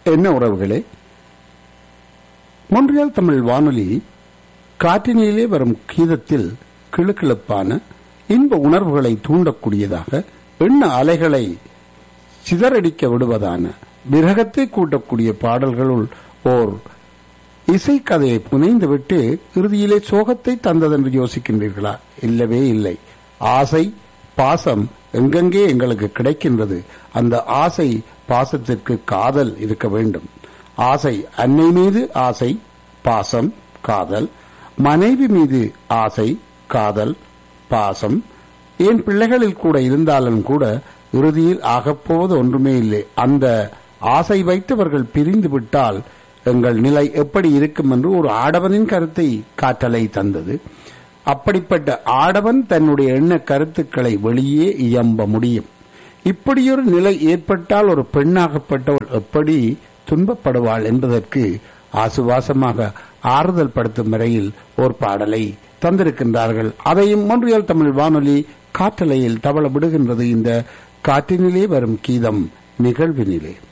என்ன உறவுகளே மொன்றியால் தமிழ் வானொலி காற்றினிலே வரும் கீதத்தில் கிளுகிளுப்பான இன்ப உணர்வுகளை தூண்டக்கூடியதாக எண்ண அலைகளை சிதறடிக்க விடுவதான விரகத்தை கூட்டக்கூடிய பாடல்களுள் ஓர் இசைக்கதையை புனைந்துவிட்டு இறுதியிலே சோகத்தை தந்ததென்று யோசிக்கின்றீர்களா இல்லவே இல்லை ஆசை பாசம் எங்கெங்கே எங்களுக்கு கிடைக்கின்றது அந்த ஆசை பாசத்திற்கு காதல் இருக்க வேண்டும் ஆசை அன்னை மீது ஆசை பாசம் காதல் மனைவி மீது ஆசை காதல் பாசம் என் பிள்ளைகளில் கூட இருந்தாலும் கூட இறுதியில் ஆகப்போவது ஒன்றுமே இல்லை அந்த ஆசை வைத்தவர்கள் பிரிந்து விட்டால் எங்கள் நிலை எப்படி இருக்கும் என்று ஒரு ஆடவனின் கருத்தை காற்றலை தந்தது அப்படிப்பட்ட ஆடவன் தன்னுடைய எண்ண கருத்துக்களை வெளியே இயம்ப முடியும் இப்படியொரு நிலை ஏற்பட்டால் ஒரு பெண்ணாகப்பட்டவள் எப்படி துன்பப்படுவாள் என்பதற்கு ஆசுவாசமாக ஆறுதல் படுத்தும் வரையில் ஒரு பாடலை தந்திருக்கின்றார்கள் அதையும் மொன்றியல் தமிழ் வானொலி காற்றலையில் தவள விடுகின்றது இந்த காற்றினிலே வரும் கீதம் நிகழ்வினிலே